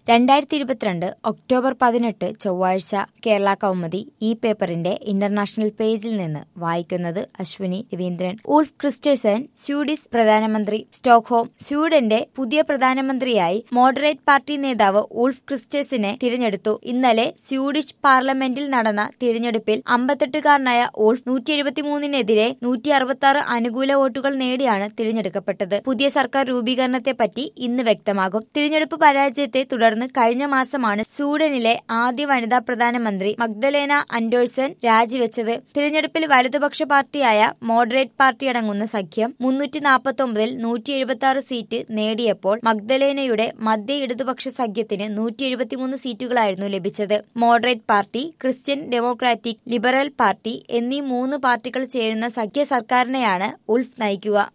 രണ്ടായിരത്തി ഇരുപത്തിരണ്ട് ഒക്ടോബർ പതിനെട്ട് ചൊവ്വാഴ്ച കേരള കൗമുദി ഈ പേപ്പറിന്റെ ഇന്റർനാഷണൽ പേജിൽ നിന്ന് വായിക്കുന്നത് Ashwini Raveendran Ulf Kristersson Swedish പ്രധാനമന്ത്രി സ്റ്റോക്ക്ഹോം സ്വീഡന്റെ പുതിയ പ്രധാനമന്ത്രിയായി മോഡറേറ്റ് പാർട്ടി നേതാവ് ഊൾഫ് ക്രിസ്റ്റേഴ്സിനെ തിരഞ്ഞെടുത്തു ഇന്നലെ സ്വീഡിഷ് പാർലമെന്റിൽ നടന്ന തിരഞ്ഞെടുപ്പിൽ അമ്പത്തെട്ടുകാരനായ ഊൾഫ് നൂറ്റി എഴുപത്തിമൂന്നിനെതിരെ നൂറ്റി അറുപത്തി ആറ് അനുകൂല വോട്ടുകൾ നേടിയാണ് തിരഞ്ഞെടുക്കപ്പെട്ടത് പുതിയ സർക്കാർ രൂപീകരണത്തെപ്പറ്റി ഇന്ന് വ്യക്തമാകും തിരഞ്ഞെടുപ്പ് പരാജയത്തെ തുടർന്ന് കഴിഞ്ഞ മാസമാണ് സ്വീഡനിലെ ആദ്യ വനിതാ പ്രധാനമന്ത്രി മഗ്ദലേന അൻഡേഴ്സൺ രാജിവെച്ചത് തിരഞ്ഞെടുപ്പിൽ വലതുപക്ഷ പാർട്ടിയായ മോഡറേറ്റ് പാർട്ടി അടങ്ങുന്ന സഖ്യം മുന്നൂറ്റി നാൽപ്പത്തി ഒമ്പതിൽ നൂറ്റി എഴുപത്തി ആറ് സീറ്റ് നേടിയപ്പോൾ മഗ്ദലേനയുടെ മധ്യ ഇടതുപക്ഷ സഖ്യത്തിന് നൂറ്റി എഴുപത്തിമൂന്ന് സീറ്റുകളായിരുന്നു ലഭിച്ചത് moderate party Christian democratic liberal party എന്നീ മൂന്ന് പാർട്ടികൾ ചേരുന്ന സഖ്യ സർക്കാരിനെയാണ് ഉൾഫ് നയിക്കുക